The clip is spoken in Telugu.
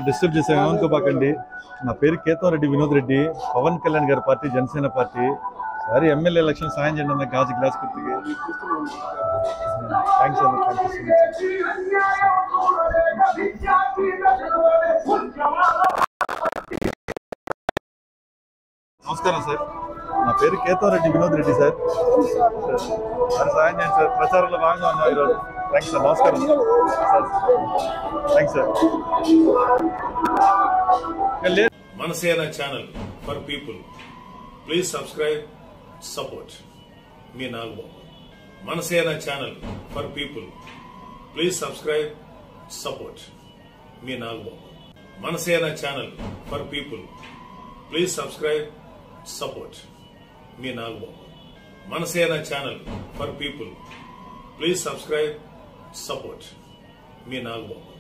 డిస్టర్బ్ చేసాం ఏమనుకోబాకండి నా పేరు కేతం రెడ్డి వినోద్ రెడ్డి పవన్ కళ్యాణ్ గారి పార్టీ జనసేన పార్టీ సరే ఎమ్మెల్యే ఎలక్షన్ సాయం చేయండి అన్న గాజు గ్లాస్ గుర్తుకి థ్యాంక్స్ అన్న థ్యాంక్ యూ సో మచ్ నమస్కారం సార్ నా పేరు కేతం రెడ్డి వినోద్ రెడ్డి సార్ సార్ సాయం చేయండి సార్ ప్రచారంలో బాగా ఉన్నాం ఈరోజు థ్యాంక్స్ సార్ నమస్కారం సార్ థ్యాంక్స్ సార్ ఇంకా లేదు Manasena channel for people please subscribe support మీ Nagababu Manasena channel for people please subscribe support మీ Nagababu Manasena channel for people please subscribe support మీ Nagababu Manasena channel for people please subscribe support మీ నాగబాబు